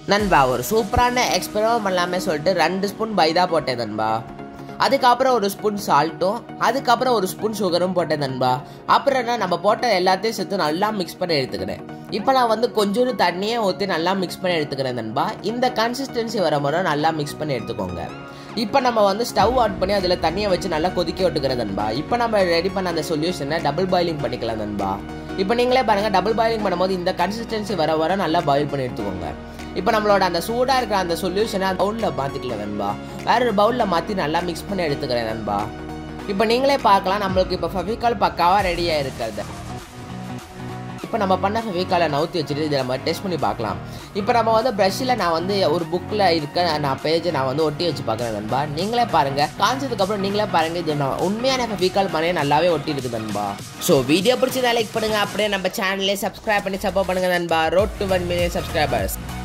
நண்பா ஒரு சூப்பரான எக்ஸ்பெரிமெண்ட் பண்ணலாமே சொல்லிட்டு ரெண்டு ஸ்பூன் பைதா போட்டேன் நண்பா அதுக்கப்புறம் ஒரு ஸ்பூன் சால்ட்டும் அதுக்கப்புறம் ஒரு ஸ்பூன் சுகரும் போட்டேன் நண்பா அப்புறம் என்ன நம்ம போட்ட எல்லாத்தையும் சேர்த்து நல்லா மிக்ஸ் பண்ணி எடுத்துக்கிறேன் இப்போ நான் வந்து கொஞ்சோண்டு தண்ணியை ஊற்றி நல்லா மிக்ஸ் பண்ணி எடுத்துக்கிறேன் நண்பா இந்த கன்சிஸ்டன்சி வர முறை நல்லா மிக்ஸ் பண்ணி எடுத்துக்கோங்க இப்போ நம்ம வந்து ஸ்டவ் ஆன் பண்ணி அதில் தண்ணியை வச்சு நல்லா கொதிக்க விட்டுக்கிறேன் நண்பா இப்போ நம்ம ரெடி பண்ண அந்த சொல்யூஷனை டபுள் பாயிலிங் பண்ணிக்கலாம் நண்பா இப்போ நீங்களே பாருங்கள் டபுள் பாயிலிங் பண்ணும்போது இந்த கன்சிஸ்டன்சி வர வர நல்லா பாயில் பண்ணி எடுத்துக்கோங்க இப்போ நம்மளோட அந்த சூடாக இருக்கிற அந்த சொல்யூஷனை பவுலில் மாற்றிக்கலாம் நண்பா வேற ஒரு பவுலில் மாற்றி நல்லா மிக்ஸ் பண்ணி எடுத்துக்கிறேன் நண்பா இப்போ நீங்களே பார்க்கலாம் நம்மளுக்கு இப்போ ஃபெவிகால் பக்காவாக ரெடியாக இருக்கிறது இப்போ நம்ம பண்ண ஃபெவிகாலை நவுத்தி வச்சுட்டு இதை நம்ம டெஸ்ட் பண்ணி பார்க்கலாம் இப்போ நம்ம வந்து ப்ரஷ்ஷில் நான் வந்து ஒரு புக்கில் இருக்க நான் பேஜை நான் வந்து ஒட்டி வச்சு பார்க்குறேன் நண்பா நீங்களே பாருங்கள் காஞ்சதுக்கப்புறம் நீங்களே பாருங்கள் இது நான் உண்மையான ஃபெவிகால் மாதிரியே நல்லாவே ஒட்டி இருக்குது நண்பா ஸோ வீடியோ பிடிச்சதா லைக் பண்ணுங்கள் அப்படியே நம்ம சேனலே சப்ஸ்கிரைப் பண்ணி சப்போர்ட் பண்ணுங்கள் நண்பா road to one million subscribers